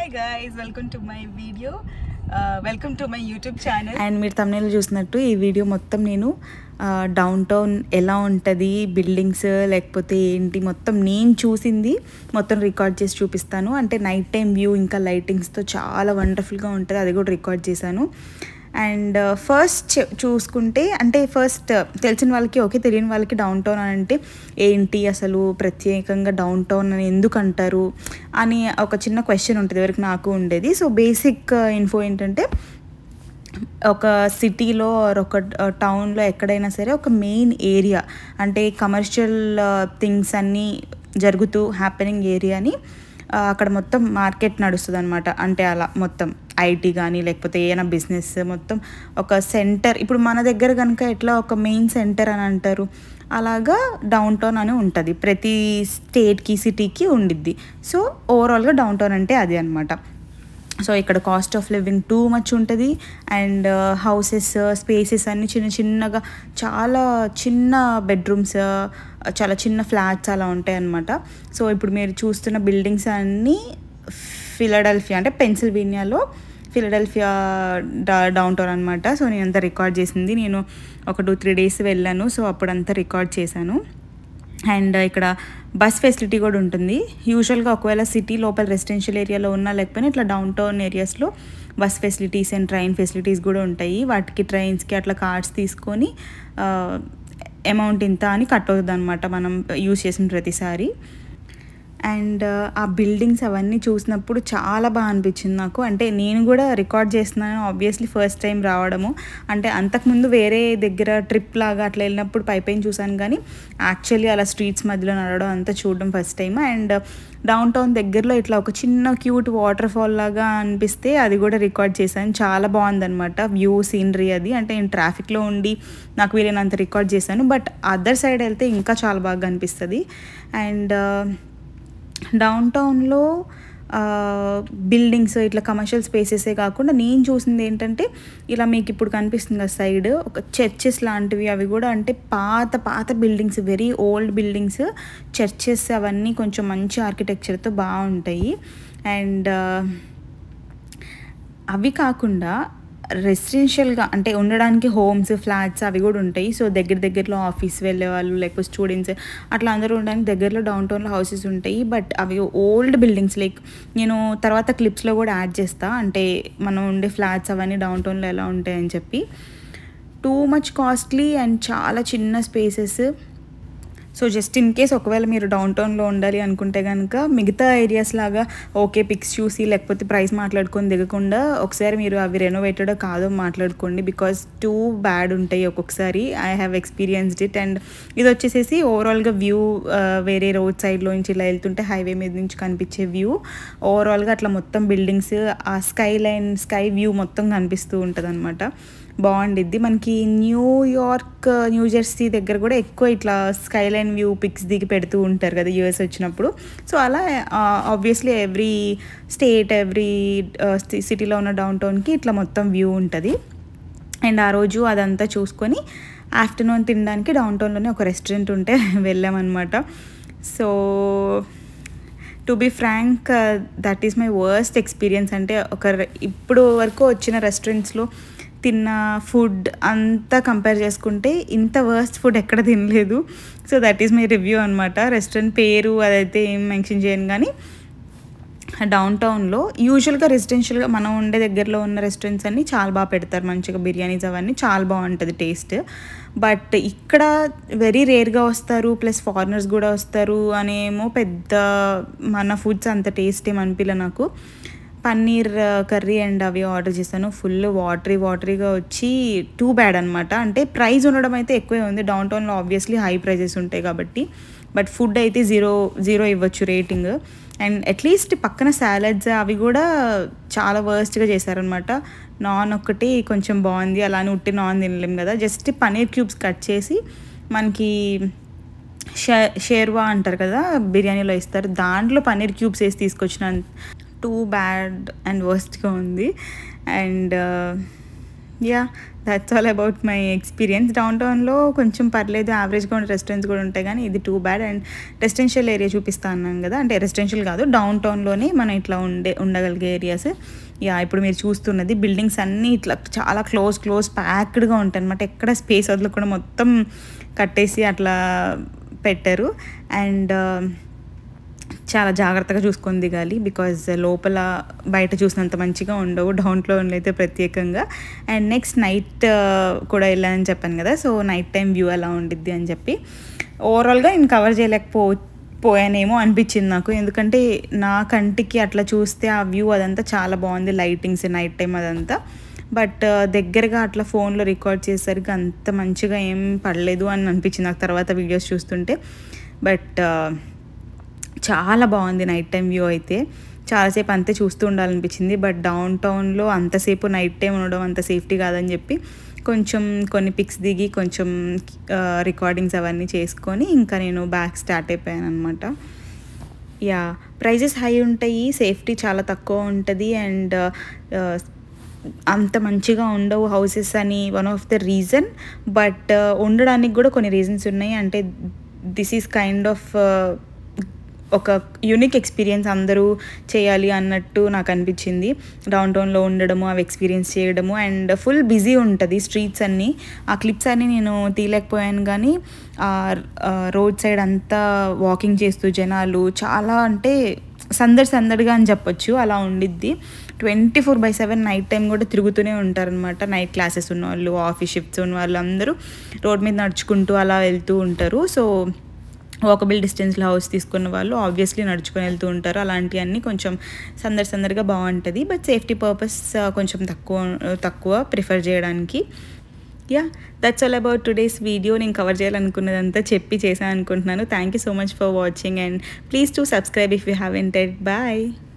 hi guys welcome to my video welcome to my YouTube channel and మీరు తమిళలో చూసినట్టు ఈ వీడియో మొత్తం నేను డౌన్ టౌన్ ఎలా ఉంటుంది బిల్డింగ్స్ లేకపోతే ఏంటి మొత్తం నేను చూసింది మొత్తం రికార్డ్ చేసి చూపిస్తాను అంటే నైట్ టైం వ్యూ ఇంకా లైటింగ్స్తో చాలా వండర్ఫుల్గా ఉంటుంది అది కూడా రికార్డ్ చేశాను అండ్ ఫస్ట్ చూసుకుంటే అంటే ఫస్ట్ తెలిసిన వాళ్ళకి ఓకే తెలియని వాళ్ళకి డౌన్ టౌన్ అని అంటే ఏంటి అసలు ప్రత్యేకంగా డౌన్ టౌన్ అని ఎందుకు అంటారు అని ఒక చిన్న క్వశ్చన్ ఉంటుంది ఎవరికి నాకు ఉండేది సో బేసిక్ ఇన్ఫో ఏంటంటే ఒక సిటీలో ఒక టౌన్లో ఎక్కడైనా సరే ఒక మెయిన్ ఏరియా అంటే కమర్షియల్ థింగ్స్ అన్నీ జరుగుతూ హ్యాపెనింగ్ ఏరియాని ఆ, అక్కడ మొత్తం మార్కెట్ నడుస్తుంది అనమాట అంటే అలా మొత్తం ఐటీ కానీ లేకపోతే ఏదైనా బిజినెస్ మొత్తం ఒక సెంటర్ ఇప్పుడు మన దగ్గర కనుక ఎట్లా ఒక మెయిన్ సెంటర్ అని అంటారు అలాగా డౌన్ టౌన్ అని ఉంటుంది ప్రతి స్టేట్కి సిటీకి ఉండిద్ది సో ఓవరాల్గా డౌన్ టౌన్ అంటే అది అనమాట సో ఇక్కడ cost of living too much ఉంటుంది అండ్ హౌసెస్ స్పేసెస్ అన్నీ చిన్న చిన్నగా చాలా చిన్న బెడ్రూమ్స్ చాలా చిన్న ఫ్లాట్స్ అలా ఉంటాయి అన్నమాట సో ఇప్పుడు మీరు చూస్తున్న బిల్డింగ్స్ అన్నీ ఫిలడెల్ఫియా అంటే పెన్సిల్వేనియాలో ఫిలడెల్ఫియా డౌన్ టౌన్ అనమాట సో నేను అంతా రికార్డ్ చేసింది నేను ఒక టూ త్రీ డేస్ వెళ్ళాను సో అప్పుడంతా రికార్డ్ చేశాను అండ్ ఇక్కడ బస్ ఫెసిలిటీ కూడా ఉంటుంది యూజువల్గా ఒకవేళ సిటీ లోపల రెసిడెన్షియల్ ఏరియాలో ఉన్నా లేకపోయినా ఇట్లా డౌన్ టౌన్ ఏరియాస్లో bus facilities and train facilities కూడా ఉంటాయి వాటికి ట్రైన్స్కి అట్లా కార్డ్స్ తీసుకొని అమౌంట్ ఇంత అని కట్ అవుతుంది అనమాట మనం యూజ్ చేసిన ప్రతిసారి అండ్ ఆ బిల్డింగ్స్ అవన్నీ చూసినప్పుడు చాలా బాగా అనిపించింది నాకు అంటే నేను కూడా రికార్డ్ చేస్తున్నాను ఆబ్వియస్లీ ఫస్ట్ టైం రావడము అంటే అంతకుముందు వేరే దగ్గర ట్రిప్ లాగా అట్లా వెళ్ళినప్పుడు పై పైన చూసాను కానీ యాక్చువల్లీ అలా స్ట్రీట్స్ మధ్యలో నడవడం అంతా చూడడం first time and downtown దగ్గరలో ఇట్లా ఒక చిన్న క్యూట్ వాటర్ ఫాల్ లాగా అనిపిస్తే అది కూడా రికార్డ్ చేశాను చాలా బాగుందన్నమాట వ్యూ సీనరీ అది అంటే నేను ట్రాఫిక్లో ఉండి నాకు వీలైనంత రికార్డ్ చేశాను బట్ అదర్ సైడ్ వెళ్తే ఇంకా చాలా బాగా అనిపిస్తుంది అండ్ డౌన్ టౌన్లో బిల్డింగ్స్ ఇట్లా కమర్షియల్ స్పేసెసే కాకుండా నేను చూసింది ఏంటంటే ఇలా మీకు ఇప్పుడు కనిపిస్తుంది కదా సైడ్ ఒక చర్చెస్ లాంటివి అవి కూడా అంటే పాత పాత buildings very old buildings churches అవన్నీ కొంచెం మంచి ఆర్కిటెక్చర్తో బాగుంటాయి అండ్ అవి కాకుండా రెసిడెన్షియల్గా అంటే ఉండడానికి హోమ్స్ ఫ్లాట్స్ అవి కూడా ఉంటాయి సో దగ్గర దగ్గరలో ఆఫీస్ వెళ్ళే వాళ్ళు లేకపోతే స్టూడెంట్స్ అట్లా అందరూ ఉండడానికి దగ్గరలో డౌన్ టౌన్లో హౌసెస్ ఉంటాయి బట్ అవి ఓల్డ్ బిల్డింగ్స్ లైక్ నేను తర్వాత క్లిప్స్లో కూడా యాడ్ చేస్తా అంటే మనం ఉండే ఫ్లాట్స్ అవన్నీ డౌన్ టౌన్లో ఎలా ఉంటాయని చెప్పి టూ మచ్ కాస్ట్లీ అండ్ చాలా చిన్న spaces so just in case ఒకవేళ మీరు డౌన్ టౌన్లో ఉండాలి అనుకుంటే కనుక మిగతా ఏరియాస్ లాగా ఓకే పిక్స్ చూసి లేకపోతే ప్రైస్ మాట్లాడుకొని దిగకుండా ఒకసారి మీరు అవి రెనోవేటెడ్ కాదో మాట్లాడుకోండి బికాస్ టూ బ్యాడ్ ఉంటాయి ఒక్కొక్కసారి I have experienced it and ఇది వచ్చేసేసి ఓవరాల్గా వ్యూ వేరే రోడ్ సైడ్లో నుంచి ఇలా వెళ్తుంటే హైవే మీద నుంచి కనిపించే వ్యూ ఓవరాల్గా అట్లా మొత్తం బిల్డింగ్స్ ఆ స్కై లైన్ స్కై వ్యూ మొత్తం కనిపిస్తూ ఉంటుంది అనమాట బాగుండిద్ది మనకి న్యూయార్క్ న్యూ జెర్సీ దగ్గర కూడా ఎక్కువ ఇట్లా స్కై లైన్ వ్యూ పిక్స్ దిగి పెడుతూ ఉంటారు కదా యూఎస్ వచ్చినప్పుడు సో అలా ఆబ్వియస్లీ ఎవ్రీ స్టేట్ ఎవ్రీ సిటీలో ఉన్న డౌన్ టౌన్కి ఇట్లా మొత్తం వ్యూ ఉంటుంది అండ్ ఆ రోజు అదంతా చూసుకొని ఆఫ్టర్నూన్ తినడానికి డౌన్ టౌన్లోనే ఒక రెస్టారెంట్ ఉంటే వెళ్ళామన్నమాట so to be frank that is my worst experience అంటే ఒక రె- ఇప్పుడు వరకు వచ్చిన రెస్టారెంట్స్లో తిన్న ఫుడ్ అంతా కంపేర్ చేసుకుంటే ఇంత వర్స్ట్ ఫుడ్ ఎక్కడ తినలేదు so that is my review అనమాట రెస్టారెంట్ పేరు అదైతే ఏం మెన్షన్ చేయను కానీ డౌన్ టౌన్లో యూజువల్గా రెసిడెన్షియల్గా మనం ఉండే దగ్గరలో ఉన్న రెస్టారెంట్స్ అన్నీ చాలా బాగా పెడతారు మంచిగా బిర్యానీస్ అవన్నీ చాలా బాగుంటుంది టేస్ట్ బట్ ఇక్కడ వెరీ రేర్గా వస్తారు ప్లస్ ఫారినర్స్ కూడా వస్తారు అనేమో పెద్ద మన ఫుడ్స్ అంత టేస్ట్ ఏం అనిపించలే నాకు పన్నీర్ కర్రీ అండ్ అవి ఆర్డర్ చేశాను ఫుల్ వాటరీ వాటరీగా వచ్చి టూ బ్యాడ్ అనమాట అంటే ప్రైస్ ఉండడం అయితే ఎక్కువే ఉంది డౌన్ టౌన్లో ఆబ్వియస్లీ హై ప్రైజెస్ ఉంటాయి కాబట్టి బట్ ఫుడ్ అయితే జీరో జీరో ఇవ్వచ్చు రేటింగ్ అండ్ అట్లీస్ట్ పక్కన సాలడ్స్ అవి కూడా చాలా వర్స్ట్గా చేశారనమాట నాన్ ఒక్కటి కొంచెం బాగుంది అలానే ఉట్టి నాన్ తినలేం కదా జస్ట్ పన్నీర్ క్యూబ్స్ కట్ చేసి మనకి షే షేర్వా అంటారు కదా బిర్యానీలో ఇస్తారు దాంట్లో పన్నీర్ క్యూబ్స్ వేసి తీసుకొచ్చిన టూ బ్యాడ్ అండ్ వర్స్ట్గా ఉంది and ya that's all about my experience down టౌన్లో కొంచెం పర్లేదు యావరేజ్గా ఉండే రెస్టారెంట్స్ కూడా ఉంటాయి కానీ ఇది too bad and residential area చూపిస్తా అన్నాను కదా అంటే రెసిడెన్షియల్ కాదు డౌన్ టౌన్లోనే మనం ఇట్లా ఉండే ఉండగలిగే ఏరియాస్ యా ఇప్పుడు మీరు చూస్తున్నది బిల్డింగ్స్ అన్నీ ఇట్లా చాలా క్లోజ్ క్లోజ్ ప్యాక్డ్గా ఉంటాయి అనమాట ఎక్కడ స్పేస్ వదలకుండా మొత్తం కట్టేసి అట్లా పెట్టారు అండ్ చాలా జాగ్రత్తగా చూసుకొని దిగాలి బికాజ్ లోపల బయట చూసినంత మంచిగా ఉండవు డౌన్లో అయితే ప్రత్యేకంగా అండ్ నెక్స్ట్ నైట్ కూడా వెళ్ళానని చెప్పాను కదా సో నైట్ టైం వ్యూ ఎలా ఉండిద్ది అని చెప్పి ఓవరాల్గా నేను కవర్ చేయలేకపో పోయానేమో అనిపించింది నాకు ఎందుకంటే నా కంటికి అట్లా చూస్తే ఆ వ్యూ అదంతా చాలా బాగుంది లైటింగ్స్ నైట్ టైం అదంతా బట్ దగ్గరగా అట్లా ఫోన్లో రికార్డ్ చేసేసరికి అంత మంచిగా ఏం పడలేదు అని అనిపించింది నాకు తర్వాత వీడియోస్ చూస్తుంటే బట్ చాలా బాగుంది నైట్ టైం వ్యూ అయితే చాలాసేపు అంతే చూస్తూ ఉండాలనిపించింది బట్ డౌన్ టౌన్లో అంతసేపు నైట్ టైం ఉండడం అంత సేఫ్టీ కాదని చెప్పి కొంచెం కొన్ని పిక్స్ దిగి కొంచెం రికార్డింగ్స్ అవన్నీ చేసుకొని ఇంకా నేను బ్యాక్ స్టార్ట్ అయిపోయాను అనమాట యా ప్రైజెస్ హై ఉంటాయి సేఫ్టీ చాలా తక్కువ ఉంటుంది అండ్ అంత మంచిగా ఉండవు హౌసెస్ అని one of the reason but ఉండడానికి కూడా కొన్ని రీజన్స్ ఉన్నాయి అంటే దిస్ ఈజ్ కైండ్ ఆఫ్ ఒక యూనిక్ ఎక్స్పీరియన్స్ అందరూ చేయాలి అన్నట్టు నాకు అనిపించింది డౌన్ టౌన్లో ఉండడము అవి ఎక్స్పీరియన్స్ చేయడము అండ్ ఫుల్ బిజీ ఉంటుంది స్ట్రీట్స్ అన్నీ ఆ క్లిప్స్ అన్నీ నేను తీయలేకపోయాను కానీ రోడ్ సైడ్ అంతా వాకింగ్ చేస్తూ జనాలు చాలా అంటే సందడి సందడిగా అని చెప్పొచ్చు అలా ఉండిద్ది twenty four by seven night time కూడా తిరుగుతూనే ఉంటారనమాట నైట్ క్లాసెస్ ఉన్న వాళ్ళు ఆఫీస్ షిఫ్ట్స్ ఉన్న వాళ్ళు అందరూ రోడ్ మీద నడుచుకుంటూ అలా వెళ్తూ ఉంటారు సో వాకబుల్ డిస్టెన్స్లో హౌస్ తీసుకున్న వాళ్ళు ఆబ్వియస్లీ నడుచుకొని వెళ్తూ ఉంటారు అలాంటివన్నీ కొంచెం సందడి సందడిగా బాగుంటుంది బట్ సేఫ్టీ పర్పస్ కొంచెం తక్కువ తక్కువ ప్రిఫర్ చేయడానికి ya that's all about today's video నేను కవర్ చేయాలనుకున్నదంతా చెప్పి చేశాను అనుకుంటున్నాను thank you so much for watching and please to subscribe if you haven't bye